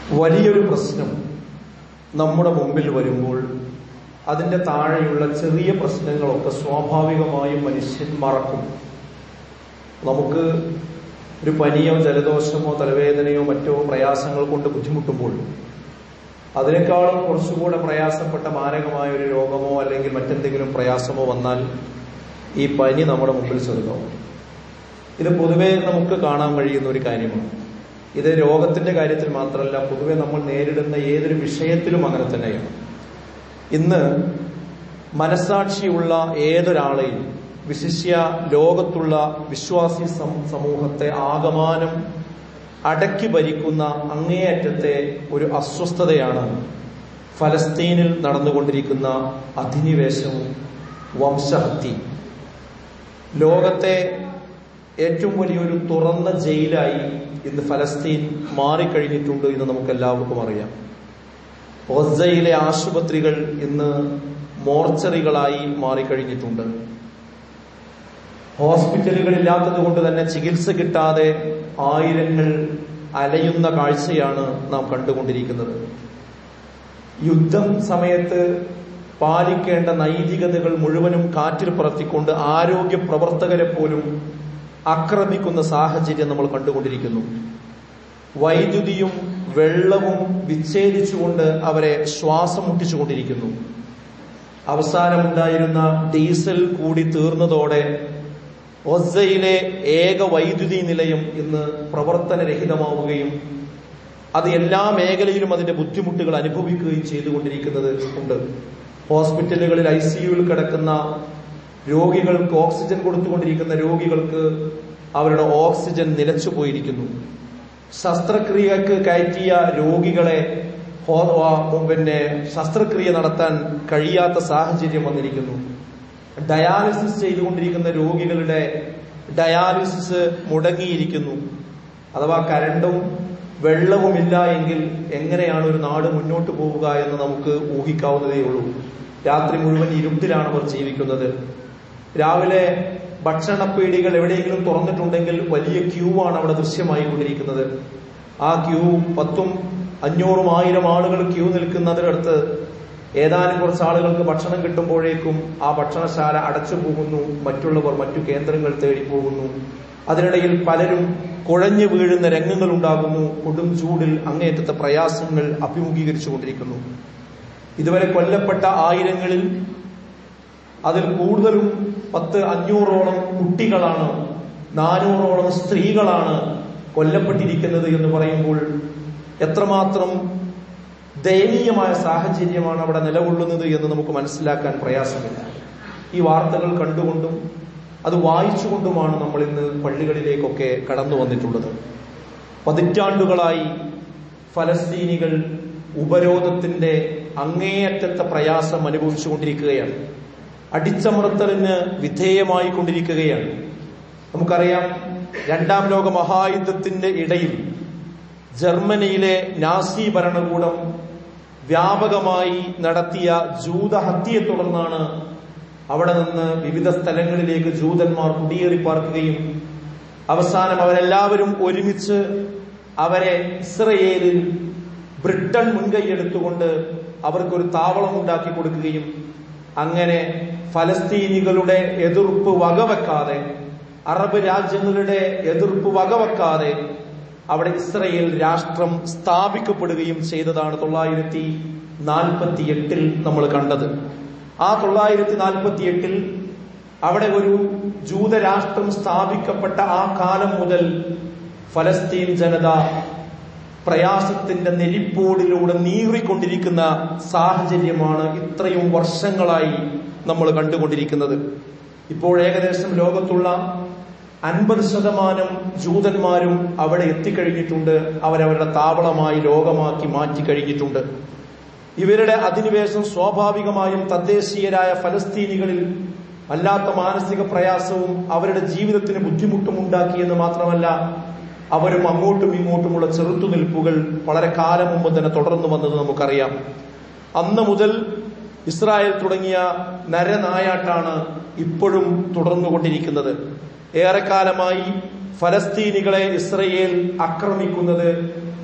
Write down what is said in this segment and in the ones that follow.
വലിയൊരു പ്രശ്നം നമ്മുടെ മുമ്പിൽ വരുമ്പോൾ അതിന്റെ താഴെയുള്ള ചെറിയ പ്രശ്നങ്ങളൊക്കെ സ്വാഭാവികമായും മനുഷ്യൻ മറക്കും നമുക്ക് ഒരു പനിയോ ജലദോഷമോ തലവേദനയോ മറ്റോ പ്രയാസങ്ങൾ കൊണ്ട് ബുദ്ധിമുട്ടുമ്പോൾ അതിനേക്കാളും കുറച്ചുകൂടെ പ്രയാസപ്പെട്ട മാരകമായ ഒരു രോഗമോ അല്ലെങ്കിൽ മറ്റെന്തെങ്കിലും പ്രയാസമോ വന്നാൽ ഈ പനി നമ്മുടെ മുമ്പിൽ ചെറുതാവും ഇത് പൊതുവെ നമുക്ക് കാണാൻ കഴിയുന്ന ഒരു കാര്യമാണ് ഇത് രോഗത്തിന്റെ കാര്യത്തിൽ മാത്രമല്ല പൊതുവെ നമ്മൾ നേരിടുന്ന ഏതൊരു വിഷയത്തിലും അങ്ങനെ തന്നെയാണ് ഇന്ന് മനസാക്ഷിയുള്ള ഏതൊരാളെയും വിശിഷ്യ ലോകത്തുള്ള വിശ്വാസി സമൂഹത്തെ ആകമാനം അടക്കി ഭരിക്കുന്ന അങ്ങേയറ്റത്തെ ഒരു അസ്വസ്ഥതയാണ് ഫലസ്തീനിൽ നടന്നുകൊണ്ടിരിക്കുന്ന അധിനിവേശവും വംശഹത്യ ലോകത്തെ ഏറ്റവും വലിയൊരു തുറന്ന ജയിലായി ഇന്ന് ഫലസ്തീൻ മാറിക്കഴിഞ്ഞിട്ടുണ്ട് എന്ന് നമുക്ക് എല്ലാവർക്കും അറിയാം ഒസയിലെ ആശുപത്രികൾ ഇന്ന് മോർച്ചറികളായി മാറിക്കഴിഞ്ഞിട്ടുണ്ട് ഹോസ്പിറ്റലുകൾ ഇല്ലാത്തത് കൊണ്ട് തന്നെ ചികിത്സ കിട്ടാതെ ആയിരങ്ങൾ അലയുന്ന കാഴ്ചയാണ് നാം കണ്ടുകൊണ്ടിരിക്കുന്നത് യുദ്ധം സമയത്ത് പാലിക്കേണ്ട നൈതികതകൾ മുഴുവനും കാറ്റിൽ പറത്തിക്കൊണ്ട് ആരോഗ്യ പ്രവർത്തകരെ പോലും ആക്രമിക്കുന്ന സാഹചര്യം നമ്മൾ കണ്ടുകൊണ്ടിരിക്കുന്നു വൈദ്യുതിയും വെള്ളവും വിച്ഛേദിച്ചുകൊണ്ട് അവരെ ശ്വാസം മുട്ടിച്ചുകൊണ്ടിരിക്കുന്നു അവസാനമുണ്ടായിരുന്ന ഡീസൽ കൂടി തീർന്നതോടെ ഒസയിലെ ഏക വൈദ്യുതി നിലയം ഇന്ന് പ്രവർത്തനരഹിതമാവുകയും അത് എല്ലാ മേഖലയിലും അതിന്റെ ബുദ്ധിമുട്ടുകൾ അനുഭവിക്കുകയും ചെയ്തുകൊണ്ടിരിക്കുന്നത് ഉണ്ട് ഹോസ്പിറ്റലുകളിൽ ഐ സിയുവിൽ കിടക്കുന്ന രോഗികൾക്ക് ഓക്സിജൻ കൊടുത്തുകൊണ്ടിരിക്കുന്ന രോഗികൾക്ക് അവരുടെ ഓക്സിജൻ നിലച്ചു പോയിരിക്കുന്നു ശസ്ത്രക്രിയക്ക് കയറ്റിയ രോഗികളെ പിന്നെ ശസ്ത്രക്രിയ നടത്താൻ കഴിയാത്ത സാഹചര്യം വന്നിരിക്കുന്നു ഡയാലിസിസ് ചെയ്തുകൊണ്ടിരിക്കുന്ന രോഗികളുടെ ഡയാലിസിസ് മുടങ്ങിയിരിക്കുന്നു അഥവാ കരണ്ടും വെള്ളവുമില്ല എങ്കിൽ എങ്ങനെയാണ് ഒരു നാട് മുന്നോട്ട് പോവുക എന്ന് നമുക്ക് ഊഹിക്കാവുന്നതേ ഉള്ളൂ രാത്രി മുഴുവൻ ഇരുട്ടിലാണ് അവർ ജീവിക്കുന്നത് രാവിലെ ഭക്ഷണപ്പീടികൾ എവിടെയെങ്കിലും തുറന്നിട്ടുണ്ടെങ്കിൽ വലിയ ക്യൂ ആണ് അവിടെ ദൃശ്യമായി കൊണ്ടിരിക്കുന്നത് ആ ക്യൂ പത്തും അഞ്ഞൂറും ആയിരം ആളുകൾ ക്യൂ നിൽക്കുന്നതിനടുത്ത് ഏതാനും കുറച്ച് ആളുകൾക്ക് ഭക്ഷണം കിട്ടുമ്പോഴേക്കും ആ ഭക്ഷണശാല അടച്ചു പോകുന്നു മറ്റുള്ളവർ മറ്റു കേന്ദ്രങ്ങൾ തേടി പോകുന്നു അതിനിടയിൽ പലരും കുഴഞ്ഞു വീഴുന്ന രംഗങ്ങൾ ഉണ്ടാകുന്നു കൊടും ചൂടിൽ അങ്ങേയറ്റത്തെ പ്രയാസങ്ങൾ അഭിമുഖീകരിച്ചു കൊണ്ടിരിക്കുന്നു ഇതുവരെ കൊല്ലപ്പെട്ട ആയിരങ്ങളിൽ അതിൽ കൂടുതലും പത്ത് അഞ്ഞൂറോളം കുട്ടികളാണ് നാനൂറോളം സ്ത്രീകളാണ് കൊല്ലപ്പെട്ടിരിക്കുന്നത് എന്ന് പറയുമ്പോൾ എത്രമാത്രം ദയനീയമായ സാഹചര്യമാണ് അവിടെ നിലകൊള്ളുന്നത് എന്ന് നമുക്ക് മനസ്സിലാക്കാൻ പ്രയാസമില്ല ഈ വാർത്തകൾ കണ്ടുകൊണ്ടും അത് വായിച്ചുകൊണ്ടുമാണ് നമ്മൾ ഇന്ന് പള്ളികളിലേക്കൊക്കെ കടന്നു വന്നിട്ടുള്ളത് പതിറ്റാണ്ടുകളായി ഫലസ്തീനികൾ ഉപരോധത്തിന്റെ അങ്ങേയറ്റത്തെ പ്രയാസം അനുഭവിച്ചുകൊണ്ടിരിക്കുകയാണ് അടിച്ചമർത്തലിന് വിധേയമായി കൊണ്ടിരിക്കുകയാണ് നമുക്കറിയാം രണ്ടാം ലോക മഹായുദ്ധത്തിന്റെ ഇടയിൽ ജർമ്മനിയിലെ നാസി ഭരണകൂടം വ്യാപകമായി നടത്തിയ ജൂതഹത്യയെ തുടർന്നാണ് അവിടെ നിന്ന് വിവിധ സ്ഥലങ്ങളിലേക്ക് ജൂതന്മാർ കുടിയേറി പാർക്കുകയും അവസാനം അവരെല്ലാവരും ഒരുമിച്ച് അവരെ ഇസ്രയേലിൽ ബ്രിട്ടൻ മുൻകൈയെടുത്തുകൊണ്ട് അവർക്കൊരു താവളം ഉണ്ടാക്കി കൊടുക്കുകയും അങ്ങനെ ഫലസ്തീനികളുടെ എതിർപ്പ് വകവെക്കാതെ അറബ് രാജ്യങ്ങളുടെ എതിർപ്പ് വകവെക്കാതെ അവിടെ ഇസ്രയേൽ രാഷ്ട്രം സ്ഥാപിക്കപ്പെടുകയും ചെയ്തതാണ് തൊള്ളായിരത്തി നാൽപ്പത്തി എട്ടിൽ നമ്മൾ കണ്ടത് ആ തൊള്ളായിരത്തി നാൽപ്പത്തി എട്ടിൽ അവിടെ ഒരു ജൂതരാഷ്ട്രം സ്ഥാപിക്കപ്പെട്ട ആ കാലം മുതൽ ഫലസ്തീൻ ജനത പ്രയാസത്തിന്റെ നെരിപ്പോടിലൂടെ നീറിക്കൊണ്ടിരിക്കുന്ന സാഹചര്യമാണ് ഇത്രയും വർഷങ്ങളായി നമ്മൾ കണ്ടുകൊണ്ടിരിക്കുന്നത് ഇപ്പോൾ ഏകദേശം ലോകത്തുള്ള അൻപത് ശതമാനം ജൂതന്മാരും അവിടെ എത്തിക്കഴിഞ്ഞിട്ടുണ്ട് അവരവരുടെ താവളമായി ലോകമാക്കി മാറ്റി കഴിഞ്ഞിട്ടുണ്ട് ഇവരുടെ അധിനിവേശം സ്വാഭാവികമായും തദ്ദേശീയരായ ഫലസ്തീനികളിൽ വല്ലാത്ത മാനസിക പ്രയാസവും അവരുടെ ജീവിതത്തിന് ബുദ്ധിമുട്ടും ഉണ്ടാക്കിയെന്ന് മാത്രമല്ല അവരും അങ്ങോട്ടും ഇങ്ങോട്ടുമുള്ള ചെറുത്തുനിൽപ്പുകൾ വളരെ കാലം മുമ്പ് തന്നെ തുടർന്നു വന്നത് നമുക്കറിയാം അന്ന് മുതൽ ഇസ്രായേൽ തുടങ്ങിയ നരനായാട്ടാണ് ഇപ്പോഴും തുടർന്നുകൊണ്ടിരിക്കുന്നത് ഏറെക്കാലമായി ഫലസ്തീനികളെ ഇസ്രയേൽ ആക്രമിക്കുന്നത്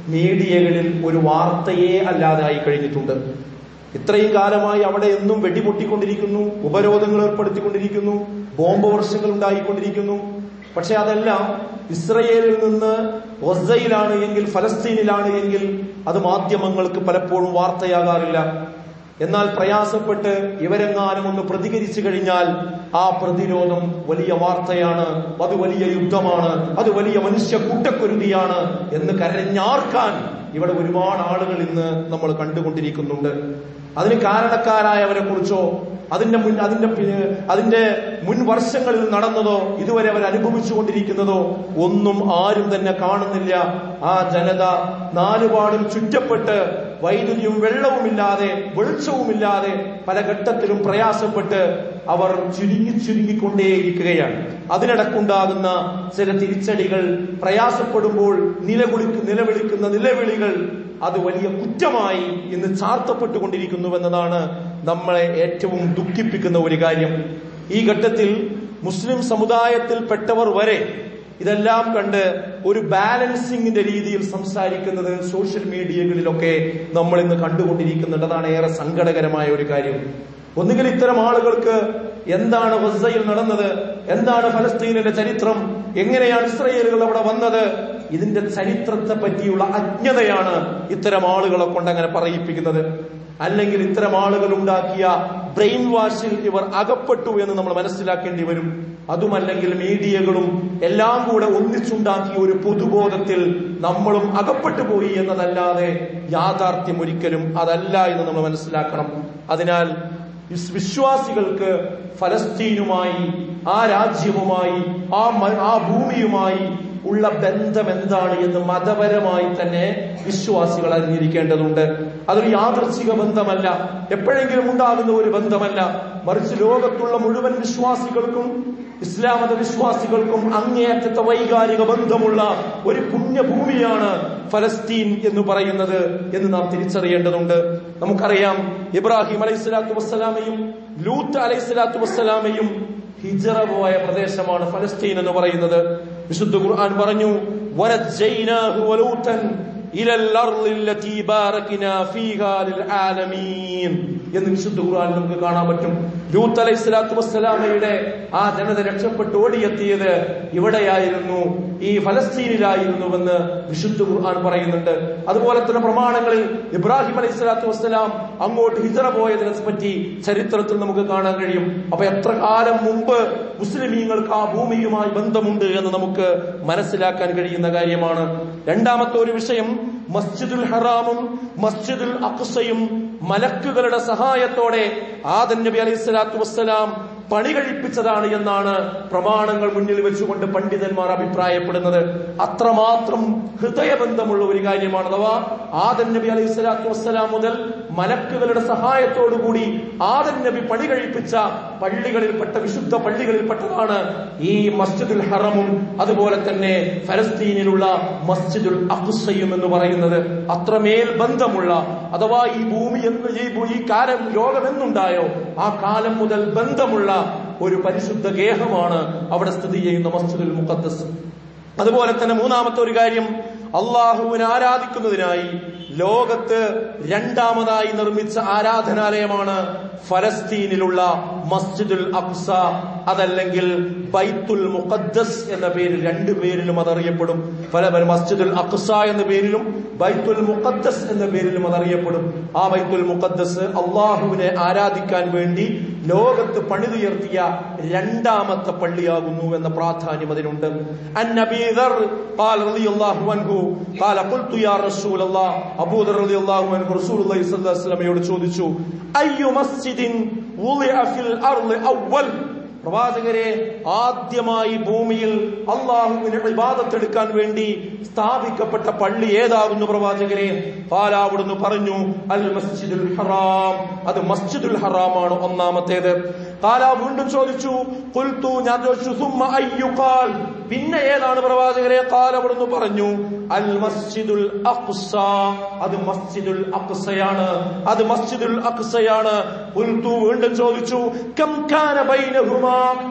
മീഡിയകളിൽ ഒരു വാർത്തയെ അല്ലാതായി കഴിഞ്ഞിട്ടുണ്ട് ഇത്രയും കാലമായി അവിടെ എന്നും വെടിപൊട്ടിക്കൊണ്ടിരിക്കുന്നു ഉപരോധങ്ങൾ ഏർപ്പെടുത്തിക്കൊണ്ടിരിക്കുന്നു ബോംബ് വർഷങ്ങൾ ഉണ്ടായിക്കൊണ്ടിരിക്കുന്നു പക്ഷെ അതെല്ലാം ഇസ്രയേലിൽ നിന്ന് ഒസയിലാണ് എങ്കിൽ ഫലസ്തീനിലാണ് എങ്കിൽ അത് മാധ്യമങ്ങൾക്ക് പലപ്പോഴും വാർത്തയാകാറില്ല എന്നാൽ പ്രയാസപ്പെട്ട് ഇവരെങ്ങാനും ഒന്ന് പ്രതികരിച്ചു കഴിഞ്ഞാൽ ആ പ്രതിരോധം വലിയ വാർത്തയാണ് അത് വലിയ യുദ്ധമാണ് അത് വലിയ മനുഷ്യ കൂട്ടക്കുരുതിയാണ് എന്ന് കരഞ്ഞാർക്കാൻ ഇവിടെ ഒരുപാട് ആളുകൾ ഇന്ന് നമ്മൾ കണ്ടുകൊണ്ടിരിക്കുന്നുണ്ട് അതിന് കാരണക്കാരായവരെ കുറിച്ചോ അതിന്റെ മുൻ അതിന്റെ പി- അതിന്റെ മുൻ വർഷങ്ങളിൽ നടന്നതോ ഇതുവരെ അവർ അനുഭവിച്ചു കൊണ്ടിരിക്കുന്നതോ ഒന്നും ആരും തന്നെ കാണുന്നില്ല ആ ജനത നാലുപാടും ചുറ്റപ്പെട്ട് വൈദ്യുതിയും വെള്ളവുമില്ലാതെ വെളിച്ചവുമില്ലാതെ പല ഘട്ടത്തിലും പ്രയാസപ്പെട്ട് അവർ ചുരുങ്ങി ചുരുങ്ങിക്കൊണ്ടേയിരിക്കുകയാണ് അതിനിടക്കുണ്ടാകുന്ന ചില തിരിച്ചടികൾ പ്രയാസപ്പെടുമ്പോൾ നിലവിളിക്ക് നിലവിളിക്കുന്ന നിലവിളികൾ അത് വലിയ കുറ്റമായി ഇന്ന് ചാർത്തപ്പെട്ടുകൊണ്ടിരിക്കുന്നുവെന്നതാണ് നമ്മളെ ഏറ്റവും ദുഃഖിപ്പിക്കുന്ന ഒരു കാര്യം ഈ ഘട്ടത്തിൽ മുസ്ലിം സമുദായത്തിൽപ്പെട്ടവർ വരെ ഇതെല്ലാം കണ്ട് ഒരു ബാലൻസിങ്ങിന്റെ രീതിയിൽ സംസാരിക്കുന്നത് സോഷ്യൽ മീഡിയകളിലൊക്കെ നമ്മൾ ഇന്ന് കണ്ടുകൊണ്ടിരിക്കുന്നുണ്ട് അതാണ് ഏറെ സങ്കടകരമായ ഒരു കാര്യം ഒന്നുകിൽ ഇത്തരം ആളുകൾക്ക് എന്താണ് ഗസയിൽ നടന്നത് എന്താണ് ഫലസ്തീനിന്റെ ചരിത്രം എങ്ങനെയാണ് ഇസ്രയേലുകൾ അവിടെ വന്നത് ഇതിന്റെ ചരിത്രത്തെ പറ്റിയുള്ള അജ്ഞതയാണ് ഇത്തരം ആളുകളെ കൊണ്ട് അങ്ങനെ പറയിപ്പിക്കുന്നത് അല്ലെങ്കിൽ ഇത്തരം ആളുകൾ ഉണ്ടാക്കിയ ബ്രെയിൻ വാഷിൽ ഇവർ അകപ്പെട്ടു എന്ന് നമ്മൾ മനസ്സിലാക്കേണ്ടി വരും അതുമല്ലെങ്കിൽ മീഡിയകളും എല്ലാം കൂടെ ഒന്നിച്ചുണ്ടാക്കിയ ഒരു പൊതുബോധത്തിൽ നമ്മളും അകപ്പെട്ടു പോയി എന്നതല്ലാതെ യാഥാർത്ഥ്യം ഒരിക്കലും അതല്ല എന്ന് നമ്മൾ മനസ്സിലാക്കണം അതിനാൽ വിസ്- വിശ്വാസികൾക്ക് ഫലസ്തീനുമായി ആ രാജ്യവുമായി ആ മ- ആ ഭൂമിയുമായി ഉള്ള ബന്ധം എന്താണ് എന്ന് മതപരമായി തന്നെ വിശ്വാസികൾ അറിഞ്ഞിരിക്കേണ്ടതുണ്ട് അതൊരു യാദൃച്ഛിക ബന്ധമല്ല എപ്പോഴെങ്കിലും ഉണ്ടാകുന്ന ഒരു ബന്ധമല്ല മറിച്ച് ലോകത്തുള്ള മുഴുവൻ വിശ്വാസികൾക്കും ഇസ്ലാം മത വിശ്വാസികൾക്കും അങ്ങേയറ്റത്തെ വൈകാരിക ബന്ധമുള്ള ഒരു പുണ്യഭൂമിയാണ് ഫലസ്തീൻ എന്ന് പറയുന്നത് എന്ന് നാം തിരിച്ചറിയേണ്ടതുണ്ട് നമുക്കറിയാം ഇബ്രാഹിം അലൈഹി സ്വലാത്തു വസ്സലാമയും ലൂത്ത് അലൈഹി സ്വലാത്തു വസ്സലാമയും ഹിജറ പോയ പ്രദേശമാണ് ഫലസ്തീൻ എന്ന് പറയുന്നത് വിശുദ്ധ ഖുർആൻ പറഞ്ഞു "വനജ്ജയ്നാഹു വലൂത്തൻ ഇലൽ അർളിൽ ലതീ ബാറക്നാ ഫീഹാ ലിൽ ആലമീൻ" എന്ന് വിശുദ്ധ ഖുർആൻ നമുക്ക് കാണാൻ പറ്റും ലൂത്ത് അലൈഹി സ്വലാത്തു വസ്സലാമയുടെ ആ ജനത രക്ഷപ്പെട്ട് ഓടിയെത്തിയത് ഇവിടെയായിരുന്നു ഈ ഫലസ്തീനിലായിരുന്നുവെന്ന് വിശുദ്ധ ഖുർആൻ പറയുന്നുണ്ട് അതുപോലെ തന്നെ പ്രമാണങ്ങളിൽ ഇബ്രാഹിം അലൈഹി സ്വലാത്തു വസ്സലാം അങ്ങോട്ട് ഹിജറ പോയതിനെ പറ്റി ചരിത്രത്തിൽ നമുക്ക് കാണാൻ കഴിയും അപ്പൊ എത്ര കാലം മുമ്പ് മുസ്ലിമീങ്ങൾക്ക് ആ ഭൂമിയുമായി ബന്ധമുണ്ട് എന്ന് നമുക്ക് മനസ്സിലാക്കാൻ കഴിയുന്ന കാര്യമാണ് രണ്ടാമത്തെ ഒരു വിഷയം മസ്ജിദുൽ ഹറാമും മസ്ജിദുൽ അക്സയും മലക്കുകളുടെ സഹായത്തോടെ ആദൻ നബി അലൈഹി സ്വലാത്തു വസ്സലാം പണി കഴിപ്പിച്ചതാണ് എന്നാണ് പ്രമാണങ്ങൾ മുന്നിൽ വെച്ചുകൊണ്ട് പണ്ഡിതന്മാർ അഭിപ്രായപ്പെടുന്നത് അത്രമാത്രം ഹൃദയബന്ധമുള്ള ഒരു കാര്യമാണ് അഥവാ ആദൻ നബി അലൈഹി സ്വലാത്തു വസ്സലാം മുതൽ മലക്കുകളുടെ സഹായത്തോടുകൂടി ആദൻ നബി പണി കഴിപ്പിച്ച പള്ളികളിൽപ്പെട്ട വിശുദ്ധ പള്ളികളിൽപ്പെട്ടതാണ് ഈ മസ്ജിദുൽ ഹറമും അതുപോലെ തന്നെ ഫലസ്തീനിലുള്ള മസ്ജിദുൽ അഖ്സയും എന്ന് പറയുന്നത് അത്രമേൽ ബന്ധമുള്ള അഥവാ ഈ ഭൂമി എന്ന് ഈ ഭൂ- ഈ കാലം ലോകം എന്നുണ്ടായോ ആ കാലം മുതൽ ബന്ധമുള്ള ഒരു പരിശുദ്ധ ഗേഹമാണ് അവിടെ സ്ഥിതി ചെയ്യുന്ന മസ്ജിദുൽ മുഖദ്ദസ് അതുപോലെ തന്നെ മൂന്നാമത്തെ ഒരു കാര്യം അള്ളാഹുവിനെ ആരാധിക്കുന്നതിനായി ലോകത്ത് രണ്ടാമതായി നിർമ്മിച്ച ആരാധനാലയമാണ് ഫലസ്തീനിലുള്ള മസ്ജിദുൽ അക്സ അതല്ലെങ്കിൽ ബൈത്തുൽ മുഖദ്ദസ് എന്ന പേരിൽ രണ്ടു പേരിലും അതറിയപ്പെടും പല പല മസ്ജിദുൽ അക്സ എന്ന പേരിലും ബൈത്തുൽ മുഖദ്ദസ് എന്ന പേരിലും അതറിയപ്പെടും ആ ബൈത്തുൽ മുഖദ്ദസ് അള്ളാഹുവിനെ ആരാധിക്കാൻ വേണ്ടി ലോകത്ത് പണിതുയർത്തിയ രണ്ടാമത്തെ പള്ളിയാകുന്നു എന്ന പ്രാധാന്യം അതിനുണ്ട് അൻ നബീ ദർ قال رضي الله عنه قال قلت يا رسول الله അബൂ ദർ റളിയല്ലാഹു അൻഹു റസൂലുള്ളാഹി സ്വല്ലല്ലാഹു അലൈഹി വസല്ലമയോട് ചോദിച്ചു അയ്യു മസ്ജിദിൻ വുളിഅ ഫിൽ അർളി അവ്വൽ പ്രവാചകരെ ആദ്യമായി ഭൂമിയിൽ അള്ളാഹുവിന് ഇബാദത്തെടുക്കാൻ വേണ്ടി സ്ഥാപിക്കപ്പെട്ട പള്ളി ഏതാകുന്നു പ്രവാചകരെ പാലാവിടുന്ന് പറഞ്ഞു അൽ മസ്ജിദുൽ ഹറാം അത് മസ്ജിദുൽ ഹറാമാണ് ഒന്നാമത്തേത് കാല വീണ്ടും ചോദിച്ചു കുൽത്തു ഞാൻ ചോദിച്ചു സുമ്മ അയ്യു ഖാൽ പിന്നെ ഏതാണ് പ്രവാചകരെ കാല അവിടുന്ന് പറഞ്ഞു അൽ മസ്ജിദുൽ അഖ്സ അത് മസ്ജിദുൽ അഖ്സയാണ് അത് മസ്ജിദുൽ അഖ്സയാണ് കുൽത്തു വീണ്ടും ചോദിച്ചു കം കാന ബൈനഹുമാ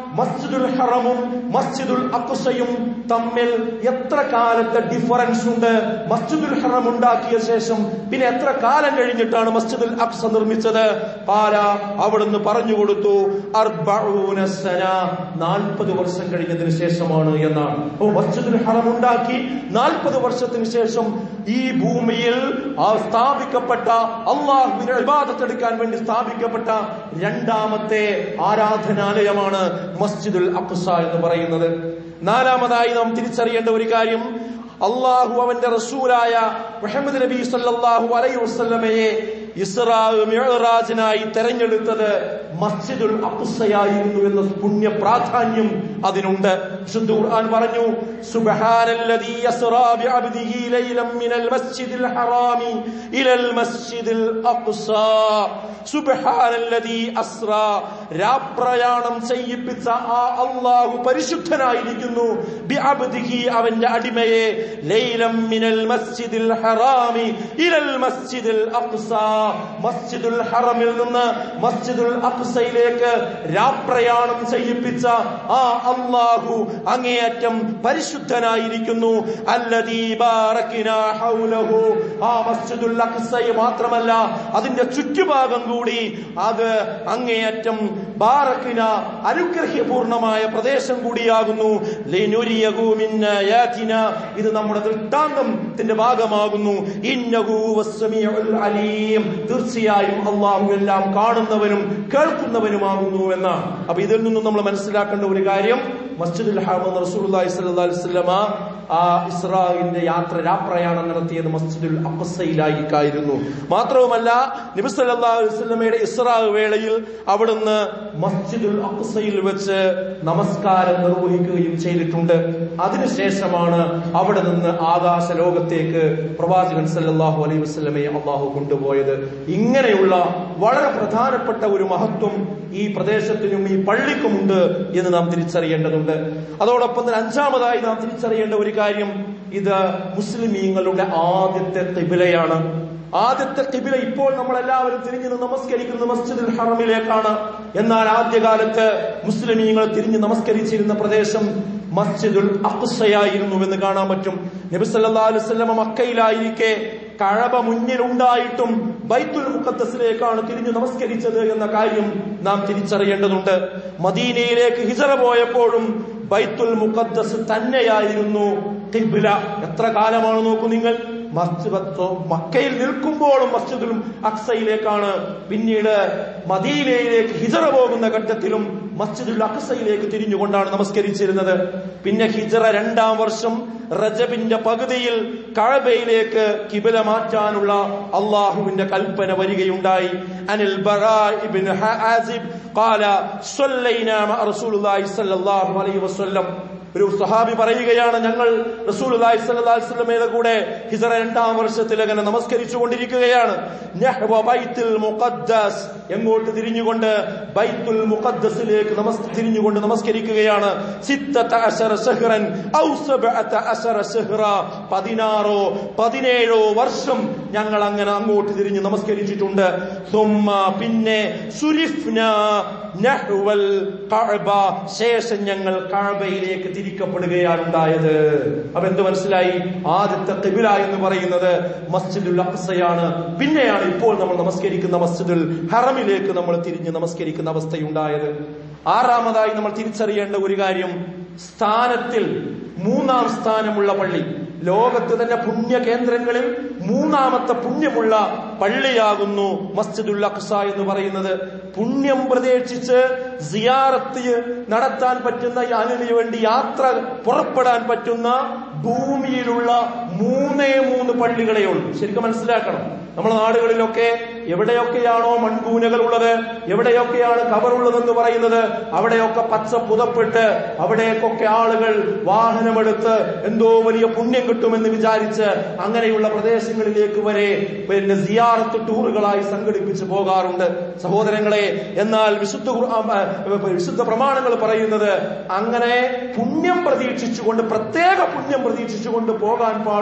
മസ്ജിദുൽ ഹറമും മസ്ജിദുൽ അക്കുസയും തമ്മിൽ എത്ര കാലത്തെ ഡിഫറൻസ് ഉണ്ട് മസ്ജിദുൽ ഹറം ഉണ്ടാക്കിയ ശേഷം പിന്നെ എത്ര കാലം കഴിഞ്ഞിട്ടാണ് മസ്ജിദുൽ അക്സ നിർമ്മിച്ചത് പാല അവിടുന്ന് പറഞ്ഞു കൊടുത്തു അർബഊന സന നാൽപ്പത് വർഷം കഴിഞ്ഞതിന് ശേഷമാണ് എന്നാണ് അപ്പൊ മസ്ജിദുൽ ഹറം ഉണ്ടാക്കി നാൽപ്പത് വർഷത്തിന് ശേഷം ഈ ഭൂമിയിൽ ആ സ്ഥാപിക്കപ്പെട്ട അള്ളാഹുവിനെ ഇബാദത്തെടുക്കാൻ വേണ്ടി സ്ഥാപിക്കപ്പെട്ട രണ്ടാമത്തെ ആരാധനാലയമാണ് മസ്ജിദുൽ അഖ്സ എന്ന് പറയുന്നത് നാലാമതായി നാം തിരിച്ചറിയേണ്ട ഒരു കാര്യം അള്ളാഹു അവന്റെ റസൂലായ മുഹമ്മദ് നബി സല്ലല്ലാഹു അലൈഹി വസല്ലമയെ ഇസ്രാ മിഅ്റാജിനായി തെരഞ്ഞെടുത്തത് മസ്ജിദുൽ അഖ്സയായിരുന്നു എന്ന പുണ്യ പ്രാധാന്യം അതിനുണ്ട് വിശുദ്ധ ഖുർആൻ പറഞ്ഞു സുബ്ഹാനല്ലദീ യസ്റാ ബിഅബ്ദിഹി ലൈലൻ മിനൽ മസ്ജിദിൽ ഹറാമി ഇലൽ മസ്ജിദിൽ അഖ്സാ സുബ്ഹാനല്ലദീ അസ്റാ രാപ്രയാണം ചെയ്യിപ്പിച്ച ആ അല്ലാഹു പരിശുദ്ധനായിരിക്കുന്നു ബിഅബ്ദിഹി അവന്റെ അടിമയെ ലൈലൻ മിനൽ മസ്ജിദിൽ ഹറാമി ഇലൽ മസ്ജിദിൽ അഖ്സാ മസ്ജിദുൽ ഹറമിൽ നിന്ന് മസ്ജിദുൽ അഖ്സയിലേക്ക് രാപ്രയാണം ചെയ്യിപ്പിച്ച ആ അല്ലാഹു അങ്ങേയറ്റം പരിശുദ്ധനായിരിക്കുന്നു അല്ലദീ ബാറക്കിനാ ഹൗലഹു ആ മസ്ജിദുൽ അഖ്സയെ മാത്രമല്ല അതിന്റെ ചുറ്റുഭാഗം കൂടി അത് അങ്ങേയറ്റം ബാറക്കിന അനുഗ്രഹ്യപൂർണമായ പ്രദേശം കൂടിയാകുന്നു ലിനുരിയഹു മിൻ ആയാതിന ഇത് നമ്മുടെ ദൃഷ്ടാന്തത്തിന്റെ ഭാഗമാകുന്നു ഇന്നഹു വസ്സമീഉൽ അലീം തീർച്ചയായും അള്ളാഹു എല്ലാം കാണുന്നവനും കേൾക്കുന്നവനുമാകുന്നു എന്നാണ് അപ്പൊ ഇതിൽ നിന്നും നമ്മൾ മനസ്സിലാക്കേണ്ട ഒരു കാര്യം മസ്ജിദുൽ ഹറം റസൂലുള്ളാഹി സ്വല്ലല്ലാഹി അലൈഹി വസല്ലമ ആ ഇസ്രായിന്റെ യാത്ര രാപ്രയാണം നടത്തിയത് മസ്ജിദുൽ അഖ്സയിലായിരിക്കായിരുന്നു മാത്രവുമല്ല നബി സല്ലല്ലാഹു അലൈഹി വസല്ലമയുടെ ഇസ്രാ വേളയിൽ അവിടുന്ന് മസ്ജിദുൽ അഖ്സയിൽ വെച്ച് നമസ്കാരം നിർവഹിക്കുകയും ചെയ്തിട്ടുണ്ട് അതിനുശേഷമാണ് അവിടെ നിന്ന് ആകാശ ലോകത്തേക്ക് പ്രവാചകൻ സല്ലല്ലാഹു അലൈഹി വസല്ലമയെ അള്ളാഹു കൊണ്ടുപോയത് ഇങ്ങനെയുള്ള വളരെ പ്രധാനപ്പെട്ട ഒരു മഹത്വം ഈ പ്രദേശത്തിനും ഈ പള്ളിക്കുമുണ്ട് എന്ന് നാം തിരിച്ചറിയേണ്ടതുണ്ട് അതോടൊപ്പം തന്നെ അഞ്ചാമതായി നാം തിരിച്ചറിയേണ്ട ഒരു കാര്യം ഇത് മുസ്ലിമീങ്ങളുടെ ആദ്യത്തെ തിബിലയാണ് ആദ്യത്തെ കിബില ഇപ്പോൾ നമ്മൾ എല്ലാവരും തിരിഞ്ഞു നിന്ന് നമസ്കരിക്കുന്ന മസ്ജിദുൽ ഹറമിലേക്കാണ് എന്നാൽ ആദ്യകാലത്ത് മുസ്ലിമീങ്ങൾ തിരിഞ്ഞ് നമസ്കരിച്ചിരുന്ന പ്രദേശം മസ്ജിദുൽ അഖ്സയായിരുന്നു എന്ന് കാണാൻ പറ്റും നബി സല്ലല്ലാഹു അലൈഹി വസല്ലമ മക്കയിലായിരിക്കെ കഴബ മുന്നിലുണ്ടായിട്ടും ബൈത്തുൽ മുഖദ്ദസിലേക്കാണ് തിരിഞ്ഞു നമസ്കരിച്ചത് എന്ന കാര്യം നാം തിരിച്ചറിയേണ്ടതുണ്ട് മദീനയിലേക്ക് ഹിജറ പോയപ്പോഴും ബൈത്തുൽ മുഖദ്ദസ് തന്നെയായിരുന്നു കിബില എത്ര കാലമാണ് നോക്കൂ നിങ്ങൾ മസ്ജിദ് മക്കയിൽ നിൽക്കുമ്പോഴും മസ്ജിദുൽ അക്സയിലേക്കാണ് പിന്നീട് മദീനയിലേക്ക് ഹിജറ പോകുന്ന ഘട്ടത്തിലും മസ്ജിദുൽ അക്സയിലേക്ക് തിരിഞ്ഞുകൊണ്ടാണ് നമസ്കരിച്ചിരുന്നത് പിന്നെ ഹിജറ രണ്ടാം വർഷം റജബിന്റെ പകുതിയിൽ കഴബയിലേക്ക് കിബില മാറ്റാനുള്ള അള്ളാഹുവിന്റെ കൽപ്പന വരികയുണ്ടായി അനിൽ ഇബ്നു ഹാസിബ് قال صلينا مع رسول الله صلى الله عليه وسلم ഒരു സഹാബി പറയുകയാണ് ഞങ്ങൾ റസൂൽ സ്വല്ലമയുടെ കൂടെ ഹിസറ രണ്ടാം വർഷത്തിൽ അങ്ങനെ നമസ്കരിച്ചു കൊണ്ടിരിക്കുകയാണ് ബൈത്തുൽ മുഖദ്ദസ് എങ്ങോട്ട് തിരിഞ്ഞുകൊണ്ട് ബൈത്തുൽ മുഖദ്ദസിലേക്ക് നമസ് തിരിഞ്ഞുകൊണ്ട് നമസ്കരിക്കുകയാണ് പതിനാറോ പതിനേഴോ വർഷം ഞങ്ങൾ അങ്ങനെ അങ്ങോട്ട് തിരിഞ്ഞ് നമസ്കരിച്ചിട്ടുണ്ട് പിന്നെ സുരിഫ്ന നഹ്വൽ കഅബ ശേഷം ഞങ്ങൾ കഅബയിലേക്ക് തിരിക്കപ്പെടുകയാണ് ഉണ്ടായത് അപ്പൊ എന്ത് മനസ്സിലായി ആദ്യത്തെ കിബില എന്ന് പറയുന്നത് മസ്ജിദുൽ അഖ്സയാണ് പിന്നെയാണ് ഇപ്പോൾ നമ്മൾ നമസ്കരിക്കുന്ന മസ്ജിദുൽ ഹറമിലേക്ക് നമ്മൾ തിരിഞ്ഞ് നമസ്കരിക്കുന്ന അവസ്ഥയുണ്ടായത് ആറാമതായി നമ്മൾ തിരിച്ചറിയേണ്ട ഒരു കാര്യം സ്ഥാനത്തിൽ മൂന്നാം സ്ഥാനമുള്ള പള്ളി ലോകത്ത് തന്നെ പുണ്യ കേന്ദ്രങ്ങളിൽ മൂന്നാമത്തെ പുണ്യമുള്ള പള്ളിയാകുന്നു മസ്ജിദുൽ അഖ്സ എന്ന് പറയുന്നത് പുണ്യം പ്രതീക്ഷിച്ച് സിയാറത്ത് നടത്താൻ പറ്റുന്ന അതിനു വേണ്ടി യാത്ര പുറപ്പെടാൻ പറ്റുന്ന ഭൂമിയിലുള്ള മൂന്നേ മൂന്ന് പള്ളികളേ ഉള്ളൂ ശരിക്കും മനസ്സിലാക്കണം നമ്മുടെ നാടുകളിലൊക്കെ എവിടെയൊക്കെയാണോ മൺകൂനകൾ ഉള്ളത് എവിടെയൊക്കെയാണ് കവറുള്ളതെന്ന് പറയുന്നത് അവിടെയൊക്കെ പച്ച പുതപ്പെട്ട് അവിടേക്കൊക്കെ ആളുകൾ വാഹനമെടുത്ത് എന്തോ വലിയ പുണ്യം കിട്ടുമെന്ന് വിചാരിച്ച് അങ്ങനെയുള്ള പ്രദേശങ്ങളിലേക്ക് വരെ പിന്നെ സിയാറത്ത് ടൂറുകളായി സംഘടിപ്പിച്ച് പോകാറുണ്ട് സഹോദരങ്ങളെ എന്നാൽ വിശുദ്ധ ഖുർആൻ, ആ, വിശുദ്ധ പ്രമാണങ്ങൾ പറയുന്നത് അങ്ങനെ പുണ്യം പ്രതീക്ഷിച്ചുകൊണ്ട് പ്രത്യേക പുണ്യം പ്രതീക്ഷിച്ചുകൊണ്ട് പോകാൻ പാടുള്ള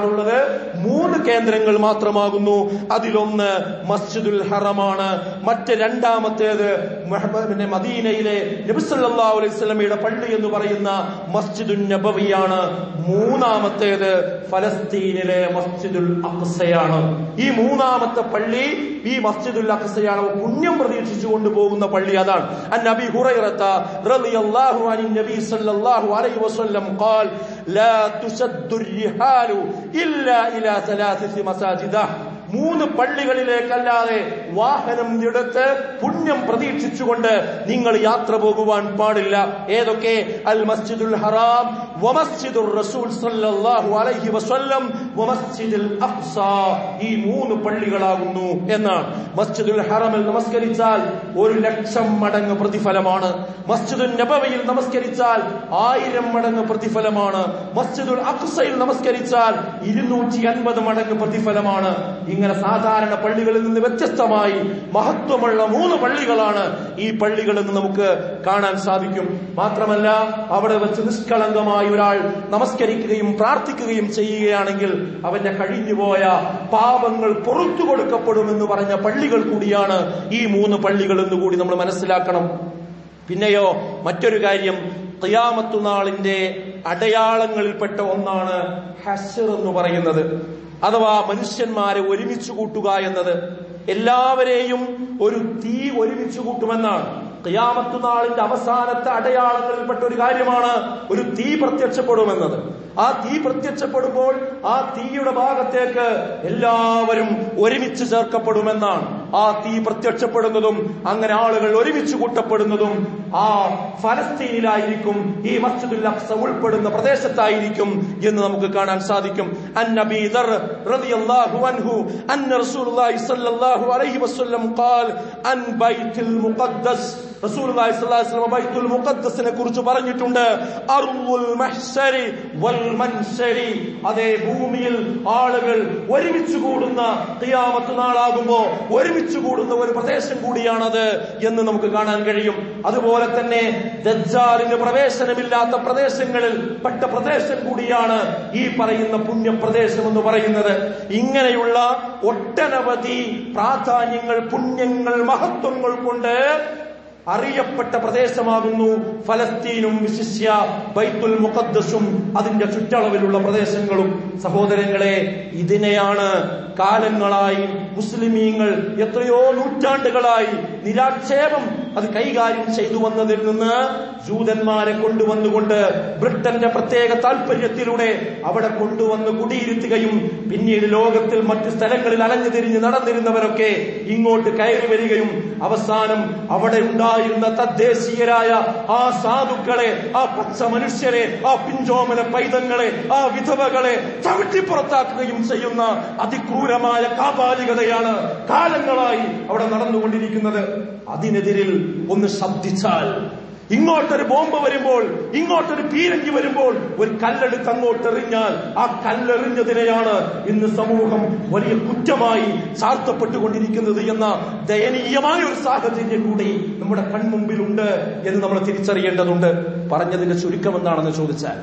പാടുള്ളത് മൂന്ന് കേന്ദ്രങ്ങൾ മാത്രമാകുന്നു അതിലൊന്ന് മസ്ജിദുൽ ഹറമാണ് മറ്റ് രണ്ടാമത്തേത് മുഹമ്മദ് പിന്നെ മദീനയിലെ നബിസല്ലാ അലൈഹി സ്വലമയുടെ പള്ളി എന്ന് പറയുന്ന മസ്ജിദുൽ നബവിയാണ് മൂന്നാമത്തേത് ഫലസ്തീനിലെ മസ്ജിദുൽ അഖ്സയാണ് ഈ മൂന്നാമത്തെ പള്ളി ഈ മസ്ജിദുൽ അഖ്സയാണ് പുണ്യം പ്രതീക്ഷിച്ചു കൊണ്ടുപോകുന്ന പള്ളി അതാണ് അൻ നബി ഹുറൈറത്ത റളിയല്ലാഹു അനിൻ നബി സല്ലല്ലാഹു അലൈഹി വസല്ലം ഖാൽ ലാ തുസദ്ദു الرحال ഇല്ലാ ഇലാ ثلاثه مساجد മൂന്ന് പള്ളികളിലേക്കല്ലാതെ വാഹനം എടുത്ത് പുണ്യം പ്രതീക്ഷിച്ചുകൊണ്ട് നിങ്ങൾ യാത്ര പോകുവാൻ പാടില്ല ഏതൊക്കെ അൽ മസ്ജിദുൽ ഹറാം വമസ്ജിദുർ റസൂൽ സല്ലല്ലാഹു അലൈഹി വസല്ലം വമസ്ജിദുൽ അഖ്സ ഈ മൂന്ന് പള്ളികളാകുന്നു എന്നാണ് മസ്ജിദുൽ ഹറമിൽ നമസ്കരിച്ചാൽ ഒരു ലക്ഷം മടങ്ങ് പ്രതിഫലമാണ് മസ്ജിദുൽ നബവിയിൽ നമസ്കരിച്ചാൽ ആയിരം മടങ്ങ് പ്രതിഫലമാണ് മസ്ജിദുൽ അഖ്സയിൽ നമസ്കരിച്ചാൽ ഇരുന്നൂറ്റി അൻപത് മടങ്ങ് പ്രതിഫലമാണ് ഇങ്ങനെ സാധാരണ പള്ളികളിൽ നിന്ന് വ്യത്യസ്തമായി മഹത്വമുള്ള മൂന്ന് പള്ളികളാണ് ഈ പള്ളികളിൽ നിന്ന് നമുക്ക് കാണാൻ സാധിക്കും മാത്രമല്ല അവിടെ വെച്ച് നിഷ്കളങ്കമായി ഒരാൾ നമസ്കരിക്കുകയും പ്രാർത്ഥിക്കുകയും ചെയ്യുകയാണെങ്കിൽ അവന്റെ കഴിഞ്ഞുപോയ പാപങ്ങൾ പുറത്തു കൊടുക്കപ്പെടുമെന്ന് പറഞ്ഞ പള്ളികൾ കൂടിയാണ് ഈ മൂന്ന് പള്ളികൾ എന്ന് കൂടി നമ്മൾ മനസ്സിലാക്കണം പിന്നെയോ മറ്റൊരു കാര്യം ഖിയാമത്തു നാളിന്റെ അടയാളങ്ങളിൽപ്പെട്ട ഒന്നാണ് ഹഷർ എന്ന് പറയുന്നത് അഥവാ മനുഷ്യന്മാരെ ഒരുമിച്ച് കൂട്ടുക എന്നത് എല്ലാവരെയും ഒരു തീ ഒരുമിച്ച് കൂട്ടുമെന്നാണ് ഖിയാമത്തു നാളിന്റെ അവസാനത്തെ അടയാളങ്ങളിൽപ്പെട്ട ഒരു കാര്യമാണ് ഒരു തീ പ്രത്യക്ഷപ്പെടുമെന്നത് ആ തീ പ്രത്യക്ഷപ്പെടുമ്പോൾ ആ തീയുടെ ഭാഗത്തേക്ക് എല്ലാവരും ഒരുമിച്ച് ചേർക്കപ്പെടുമെന്നാണ് ആ തീ പ്രത്യക്ഷപ്പെടുന്നതും അങ്ങനെ ആളുകൾ ഒരുമിച്ച് കൂട്ടപ്പെടുന്നതും ആ ഫലസ്തീനിലായിരിക്കും ഈ മസ്ജിദുൽ അഖ്സ ഉൾപ്പെടുന്ന പ്രദേശത്തായിരിക്കും എന്ന് നമുക്ക് കാണാൻ സാധിക്കും അൻ നബി ദർ റളിയല്ലാഹു അൻഹു അന്ന റസൂലുള്ളാഹി സ്വല്ലല്ലാഹു അലൈഹി വസല്ലം ഖാൽ അൻ ബൈത്തുൽ മുഖദ്ദസ് റസൂലുള്ളാഹി സ്വല്ലല്ലാഹു അലൈഹി വസല്ലം ബൈത്തുൽ മുഖദ്ദസിനെ കുറിച്ച് പറഞ്ഞിട്ടുണ്ട് അർവുൽ മഹ്ശരി വൽ മൻശരി അതേ ഭൂമിയിൽ ആളുകൾ ഒരുമിച്ച് കൂടുന്ന ഖിയാമത്ത് നാളാകുമ്പോ ഒരുമിച്ച് കൂടുന്ന ഒരു പ്രദേശം കൂടിയാണത് എന്ന് നമുക്ക് കാണാൻ കഴിയും അതുപോലെ തന്നെ ദജ്ജാലിന് പ്രവേശനമില്ലാത്ത പ്രദേശങ്ങളിൽ പെട്ട പ്രദേശം കൂടിയാണ് ഈ പറയുന്ന പുണ്യപ്രദേശം എന്ന് പറയുന്നത് ഇങ്ങനെയുള്ള ഒട്ടനവധി പ്രാധാന്യങ്ങൾ പുണ്യങ്ങൾ മഹത്വങ്ങൾ കൊണ്ട് അറിയപ്പെട്ട പ്രദേശമാകുന്നു ഫലസ്തീനും വിശിഷ്യ ബൈത്തുൽ മുഖദ്ദസും അതിന്റെ ചുറ്റളവിലുള്ള പ്രദേശങ്ങളും സഹോദരങ്ങളെ ഇതിനെയാണ് കാലങ്ങളായി മുസ്ലിമീങ്ങൾ എത്രയോ നൂറ്റാണ്ടുകളായി നിരാക്ഷേപം അത് കൈകാര്യം ചെയ്തു വന്നതിൽ നിന്ന് ജൂതന്മാരെ കൊണ്ടുവന്നുകൊണ്ട് ബ്രിട്ടന്റെ പ്രത്യേക താല്പര്യത്തിലൂടെ അവിടെ കൊണ്ടുവന്ന് കുടിയിരുത്തുകയും പിന്നീട് ലോകത്തിൽ മറ്റു സ്ഥലങ്ങളിൽ അലഞ്ഞു തിരിഞ്ഞ് നടന്നിരുന്നവരൊക്കെ ഇങ്ങോട്ട് കയറി വരികയും അവസാനം അവിടെ ഉണ്ടായിരുന്ന തദ്ദേശീയരായ ആ സാധുക്കളെ ആ പച്ച മനുഷ്യരെ ആ പിഞ്ചോമന പൈതങ്ങളെ ആ വിധവകളെ ചവിട്ടിപ്പുറത്താക്കുകയും ചെയ്യുന്ന അതിക്രൂരമായ കാപാലികതയാണ് കാലങ്ങളായി അവിടെ നടന്നുകൊണ്ടിരിക്കുന്നത് അതിനെതിരിൽ ഒന്ന് ശബ്ദിച്ചാൽ ഇങ്ങോട്ടൊരു ബോംബ് വരുമ്പോൾ ഇങ്ങോട്ടൊരു പീരങ്കി വരുമ്പോൾ ഒരു കല്ലെടുത്ത് അങ്ങോട്ട് എറിഞ്ഞാൽ ആ കല്ലെറിഞ്ഞതിനെയാണ് ഇന്ന് സമൂഹം വലിയ കുറ്റമായി ചാർത്തപ്പെട്ടുകൊണ്ടിരിക്കുന്നത് എന്ന ദയനീയമായ ഒരു സാഹചര്യം കൂടി നമ്മുടെ കൺമുമ്പിലുണ്ട് എന്ന് നമ്മൾ തിരിച്ചറിയേണ്ടതുണ്ട് പറഞ്ഞതിന്റെ ചുരുക്കം എന്താണെന്ന് ചോദിച്ചാൽ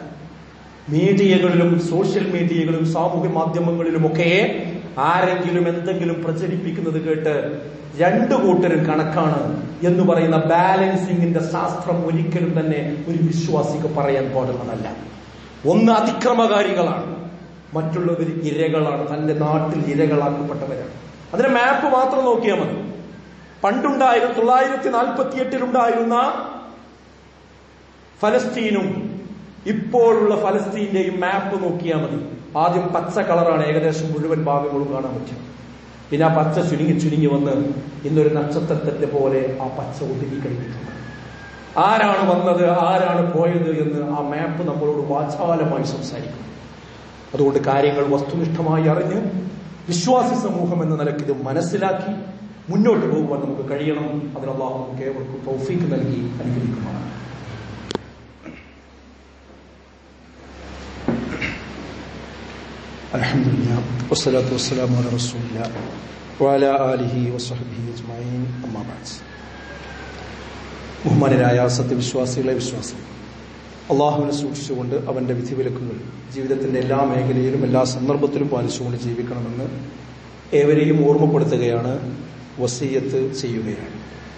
മീഡിയകളിലും സോഷ്യൽ മീഡിയകളിലും സാമൂഹ്യ മാധ്യമങ്ങളിലുമൊക്കെ ആരെങ്കിലും എന്തെങ്കിലും പ്രചരിപ്പിക്കുന്നത് കേട്ട് രണ്ടു കൂട്ടരും കണക്കാണ് എന്ന് പറയുന്ന ബാലൻസിങ്ങിന്റെ ശാസ്ത്രം ഒരിക്കലും തന്നെ ഒരു വിശ്വാസിക്ക് പറയാൻ പാടുന്നതല്ല ഒന്ന് അതിക്രമകാരികളാണ് മറ്റുള്ളവർ ഇരകളാണ് തന്റെ നാട്ടിൽ ഇരകളാക്കപ്പെട്ടവരാണ് അതിന്റെ മാപ്പ് മാത്രം നോക്കിയാൽ മതി പണ്ടുണ്ടായിരുന്ന തൊള്ളായിരത്തി നാൽപ്പത്തി എട്ടിലുണ്ടായിരുന്ന ഫലസ്തീനും ഇപ്പോഴുള്ള ഫലസ്തീന്റെയും മാപ്പ് നോക്കിയാൽ മതി ആദ്യം പച്ച കളറാണ് ഏകദേശം മുഴുവൻ ഭാഗങ്ങളും കാണാൻ പറ്റും പിന്നെ ആ പച്ച ചുരുങ്ങി ചുരുങ്ങി വന്ന് ഇന്നൊരു നക്ഷത്രത്തിന്റെ പോലെ ആ പച്ച ഒതുങ്ങി കഴിഞ്ഞിട്ടുണ്ട് ആരാണ് വന്നത് ആരാണ് പോയത് എന്ന് ആ മാപ്പ് നമ്മളോട് വാചാലമായി സംസാരിക്കും അതുകൊണ്ട് കാര്യങ്ങൾ വസ്തുനിഷ്ഠമായി അറിഞ്ഞ് വിശ്വാസി സമൂഹം എന്ന നിലയ്ക്ക് ഇത് മനസ്സിലാക്കി മുന്നോട്ട് പോകുവാൻ നമുക്ക് കഴിയണം അതിനുള്ള നമുക്ക് ഏവർക്കും തൗഫീക്ക് നൽകി അനുഗ്രഹിക്കുന്നതാണ് الحمد لله والصلاة والسلام على رسول الله وعلى آله وصحبه أجمعين أما بعد ബഹുമാനരായ സത്യവിശ്വാസികളെ വിശ്വാസം അള്ളാഹുവിനെ സൂക്ഷിച്ചുകൊണ്ട് അവന്റെ വിധിവിലക്കുകൾ ജീവിതത്തിന്റെ എല്ലാ മേഖലയിലും എല്ലാ സന്ദർഭത്തിലും പാലിച്ചുകൊണ്ട് ജീവിക്കണമെന്ന് ഏവരെയും ഓർമ്മപ്പെടുത്തുകയാണ് വസീയത്ത് ചെയ്യുകയാണ്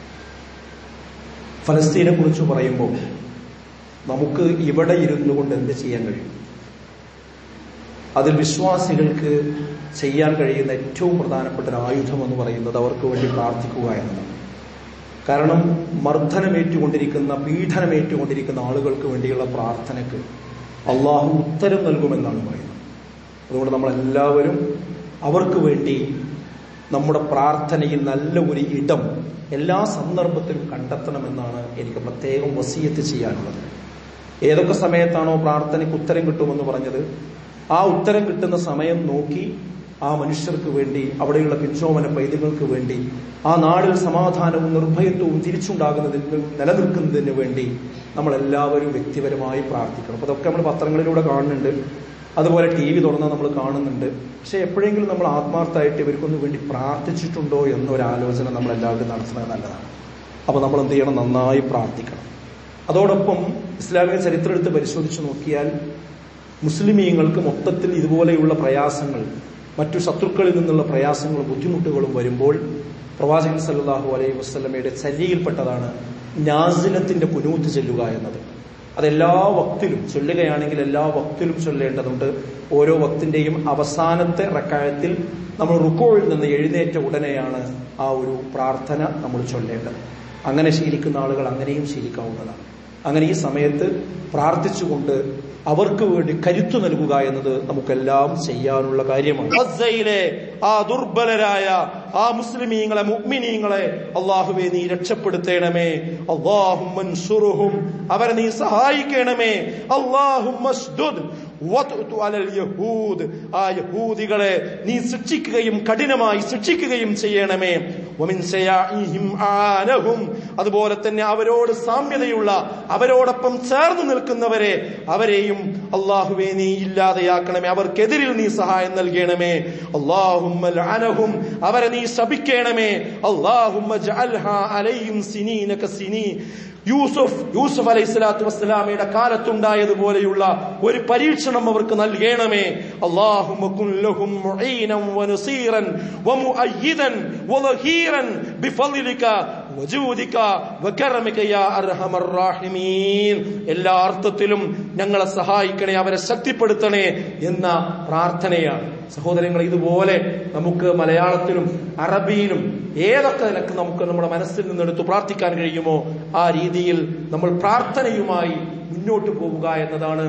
ഫലസ്തീനെ കുറിച്ച് പറയുമ്പോൾ നമുക്ക് ഇവിടെ ഇരുന്നു കൊണ്ട് എന്ത് ചെയ്യാൻ കഴിയും അതിൽ വിശ്വാസികൾക്ക് ചെയ്യാൻ കഴിയുന്ന ഏറ്റവും പ്രധാനപ്പെട്ട ഒരു ആയുധം എന്ന് പറയുന്നത് അവർക്ക് വേണ്ടി പ്രാർത്ഥിക്കുക എന്നതാണ് കാരണം മർദ്ദനമേറ്റുകൊണ്ടിരിക്കുന്ന പീഡനമേറ്റുകൊണ്ടിരിക്കുന്ന ആളുകൾക്ക് വേണ്ടിയുള്ള പ്രാർത്ഥനയ്ക്ക് അള്ളാഹു ഉത്തരം നൽകുമെന്നാണ് പറയുന്നത് അതുകൊണ്ട് നമ്മളെല്ലാവരും അവർക്ക് വേണ്ടി നമ്മുടെ പ്രാർത്ഥനയിൽ നല്ല ഒരു ഇടം എല്ലാ സന്ദർഭത്തിലും കണ്ടെത്തണമെന്നാണ് എനിക്ക് പ്രത്യേകം വസീയത്ത് ചെയ്യാനുള്ളത് ഏതൊക്കെ സമയത്താണോ പ്രാർത്ഥനയ്ക്ക് ഉത്തരം കിട്ടുമെന്ന് പറഞ്ഞത് ആ ഉത്തരം കിട്ടുന്ന സമയം നോക്കി ആ മനുഷ്യർക്ക് വേണ്ടി അവിടെയുള്ള പിഞ്ചോമന പൈതങ്ങൾക്ക് വേണ്ടി ആ നാടിൽ സമാധാനവും നിർഭയത്വവും തിരിച്ചുണ്ടാകുന്നതിന് നിലനിൽക്കുന്നതിന് വേണ്ടി നമ്മളെല്ലാവരും വ്യക്തിപരമായി പ്രാർത്ഥിക്കണം അപ്പൊ അതൊക്കെ നമ്മൾ പത്രങ്ങളിലൂടെ കാണുന്നുണ്ട് അതുപോലെ ടി വി തുറന്നാൽ നമ്മൾ കാണുന്നുണ്ട് പക്ഷെ എപ്പോഴെങ്കിലും നമ്മൾ ആത്മാർത്ഥമായിട്ട് ഇവർക്കൊന്നു വേണ്ടി പ്രാർത്ഥിച്ചിട്ടുണ്ടോ എന്നൊരാലോചന നമ്മൾ എല്ലാവരും നടത്തുന്നത് നല്ലതാണ് അപ്പൊ നമ്മൾ എന്ത് ചെയ്യണം നന്നായി പ്രാർത്ഥിക്കണം അതോടൊപ്പം ഇസ്ലാമിക ചരിത്രം എടുത്ത് പരിശോധിച്ച് നോക്കിയാൽ മുസ്ലിമീങ്ങൾക്ക് മൊത്തത്തിൽ ഇതുപോലെയുള്ള പ്രയാസങ്ങൾ മറ്റു ശത്രുക്കളിൽ നിന്നുള്ള പ്രയാസങ്ങളും ബുദ്ധിമുട്ടുകളും വരുമ്പോൾ പ്രവാചകൻ സല്ലാഹു അലൈഹി വസ്ലമയുടെ ചര്യയിൽപ്പെട്ടതാണ് നാസിലത്തിന്റെ കുനൂത്ത് ചെല്ലുക എന്നത് അതെല്ലാ വക്തിലും ചൊല്ലുകയാണെങ്കിൽ എല്ലാ വക്തിലും ചൊല്ലേണ്ടതുണ്ട് ഓരോ വക്തിന്റെയും അവസാനത്തെ റക്കായത്തിൽ നമ്മൾ റുക്കോയിൽ നിന്ന് എഴുന്നേറ്റ ഉടനെയാണ് ആ ഒരു പ്രാർത്ഥന നമ്മൾ ചൊല്ലേണ്ടത് അങ്ങനെ ശീലിക്കുന്ന ആളുകൾ അങ്ങനെയും ശീലിക്കാവുന്നതാണ് അങ്ങനെ ഈ സമയത്ത് പ്രാർത്ഥിച്ചുകൊണ്ട് അവർക്ക് വേണ്ടി കരുത്തു നൽകുക എന്നത് നമുക്കെല്ലാം ചെയ്യാനുള്ള കാര്യമാണ് ഗസയിലെ ആ ദുർബലരായ ആ മുസ്ലിമീങ്ങളെ മുഗ്മിനീങ്ങളെ അള്ളാഹുവെ നീ രക്ഷപ്പെടുത്തേണമേ അള്ളാഹും അവരെ നീ സഹായിക്കണമേ അള്ളാഹും ആ യഹൂദികളെ നീ ശിക്ഷിക്കുകയും കഠിനമായി ശിക്ഷിക്കുകയും ചെയ്യണമേ അതുപോലെ തന്നെ അവരോട് സാമ്യതയുള്ള അവരോടൊപ്പം ചേർന്ന് നിൽക്കുന്നവരെ അവരെയും അള്ളാഹുവെ നീ ഇല്ലാതെയാക്കണമേ അവർക്കെതിരിൽ നീ സഹായം നൽകണമേ അള്ളാഹും അവരെ നീ ശപിക്കണമേ അള്ളാഹും യൂസുഫ് യൂസുഫ് അലൈഹി സ്വലാത്തു വസ്സലാമയുടെ കാലത്തുണ്ടായതുപോലെയുള്ള ഒരു പരീക്ഷണം അവർക്ക് നൽകണമേ അള്ളാഹും എല്ലാ അർത്ഥത്തിലും ഞങ്ങളെ സഹായിക്കണേ അവരെ ശക്തിപ്പെടുത്തണേ എന്ന പ്രാർത്ഥനയാണ് സഹോദരങ്ങൾ ഇതുപോലെ നമുക്ക് മലയാളത്തിലും അറബിയിലും ഏതൊക്കെ നിലക്ക് നമുക്ക് നമ്മുടെ മനസ്സിൽ നിന്നെടുത്ത് പ്രാർത്ഥിക്കാൻ കഴിയുമോ ആ രീതിയിൽ നമ്മൾ പ്രാർത്ഥനയുമായി മുന്നോട്ട് പോവുക എന്നതാണ്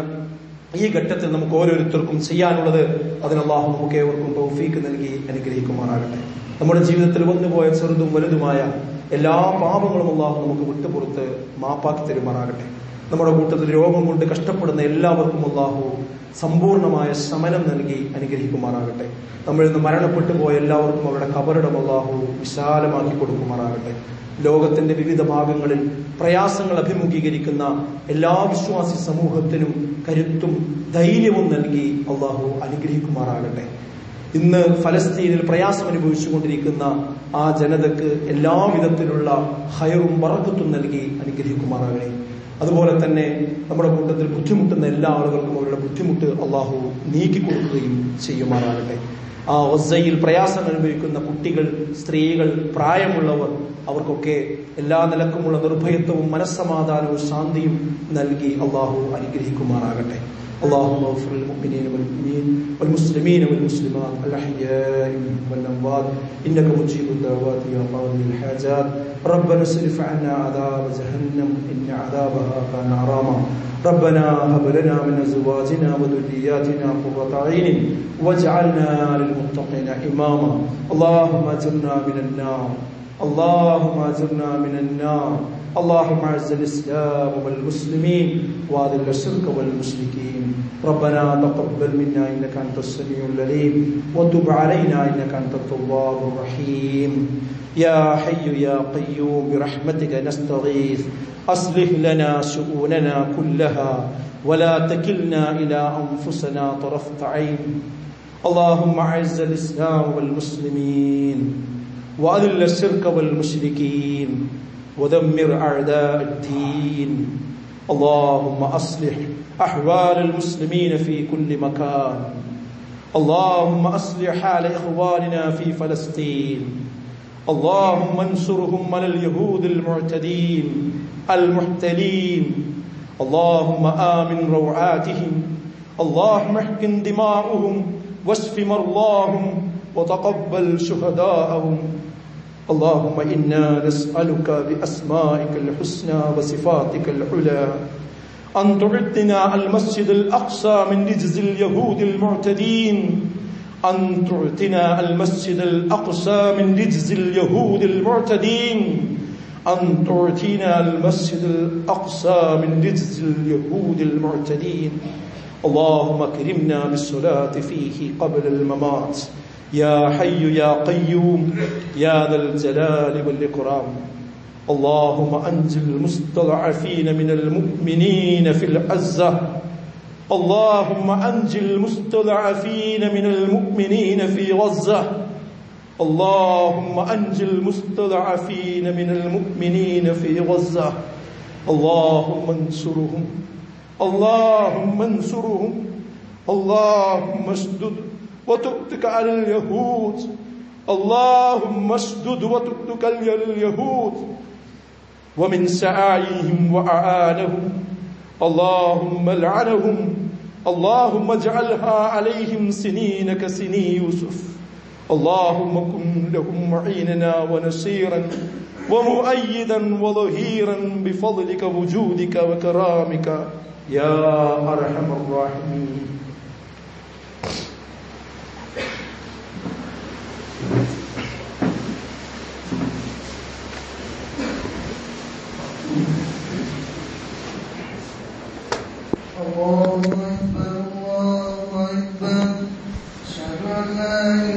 ഈ ഘട്ടത്തിൽ നമുക്ക് ഓരോരുത്തർക്കും ചെയ്യാനുള്ളത് അതിന് അള്ളാഹു നമുക്ക് ഏവർക്കും തൗഫീക്ക് നൽകി അനുഗ്രഹിക്കുമാറാകട്ടെ നമ്മുടെ ജീവിതത്തിൽ വന്നുപോയ ചെറുതും വലുതുമായ എല്ലാ പാപങ്ങളും അള്ളാഹു നമുക്ക് വിട്ടുപുറത്ത് മാപ്പാക്കി തരുമാറാകട്ടെ നമ്മുടെ കൂട്ടത്തിൽ രോഗം കൊണ്ട് കഷ്ടപ്പെടുന്ന എല്ലാവർക്കും അള്ളാഹു സമ്പൂർണമായ ശമനം നൽകി അനുഗ്രഹിക്കുമാറാകട്ടെ നമ്മളിൽ നിന്ന് മരണപ്പെട്ടു പോയ എല്ലാവർക്കും അവരുടെ കബറിടം അള്ളാഹു വിശാലമാക്കി കൊടുക്കുമാറാകട്ടെ ലോകത്തിന്റെ വിവിധ ഭാഗങ്ങളിൽ പ്രയാസങ്ങൾ അഭിമുഖീകരിക്കുന്ന എല്ലാ വിശ്വാസി സമൂഹത്തിനും കരുത്തും ധൈര്യവും നൽകി അള്ളാഹു അനുഗ്രഹിക്കുമാറാകട്ടെ ഇന്ന് ഫലസ്തീനിൽ പ്രയാസം അനുഭവിച്ചുകൊണ്ടിരിക്കുന്ന ആ ജനതക്ക് എല്ലാ വിധത്തിലുള്ള ഹയറും വറക്കത്തും നൽകി അനുഗ്രഹിക്കുമാറാകണേ അതുപോലെ തന്നെ നമ്മുടെ കൂട്ടത്തിൽ ബുദ്ധിമുട്ടുന്ന എല്ലാ ആളുകൾക്കും അവരുടെ ബുദ്ധിമുട്ട് അള്ളാഹു നീക്കി കൊടുക്കുകയും ചെയ്യുമാറാകട്ടെ ആ ഒസയിൽ പ്രയാസം അനുഭവിക്കുന്ന കുട്ടികൾ സ്ത്രീകൾ പ്രായമുള്ളവർ അവർക്കൊക്കെ എല്ലാ നിലക്കുമുള്ള നിർഭയത്വവും മനസ്സമാധാനവും ശാന്തിയും നൽകി അള്ളാഹു അനുഗ്രഹിക്കുമാറാകട്ടെ اللهم اغفر للمؤمنين والمؤمنين والمسلمين والمسلمات الاحياء والاموات انك مجيب الدعوات يا قاضي الحاجات ربنا اصرف عنا عذاب جهنم ان عذابها كان غراما ربنا هب لنا من ازواجنا وذرياتنا قرة عين واجعلنا للمتقين اماما اللهم اجرنا من النار اللهم اجرنا من النار اللهم اعز الاسلام والمسلمين واذل الشرك والمشركين ربنا تقبل منا انك انت السميع العليم وتب علينا انك انت التواب الرحيم يا حي يا قيوم برحمتك نستغيث اصلح لنا شؤوننا كلها ولا تكلنا الى انفسنا طرفه عين اللهم اعز الاسلام والمسلمين واذل الشرك والمشركين ودمر اعداء الدين اللهم أصلح أحوال المسلمين في كل مكان اللهم أصلح حال إخواننا في فلسطين اللهم انصرهم على اليهود المعتدين المحتلين اللهم آمن روعاتهم اللهم احقن دماؤهم واشف مرضاهم وتقبل شهداءهم اللهم إنا نسألك بأسمائك الحسنى وصفاتك العلى أن تعدنا المسجد الأقصى من رجز اليهود المعتدين أن تعطنا المسجد الأقصى من رجز اليهود المعتدين أن تعطينا المسجد الأقصى من رجز اليهود المعتدين اللهم اكرمنا بالصلاة فيه قبل الممات يا حي يا قيوم يا ذا الجلال والإكرام اللهم أنجل المستضعفين من المؤمنين في العزة اللهم أنجل المستضعفين من المؤمنين في غزة اللهم أنجل المستضعفين من المؤمنين في غزة اللهم انصرهم اللهم انصرهم اللهم اشدد وتؤتك على اليهود اللهم اشدد وتؤتك على اليهود ومن سعايهم وأعانهم اللهم لعنهم اللهم اجعلها عليهم سنين كسني يوسف اللهم كن لهم معيننا ونصيرا ومؤيدا وظهيرا بفضلك وجودك وكرامك يا أرحم الراحمين الله أكبر الله أكبر أشهد أن لا إله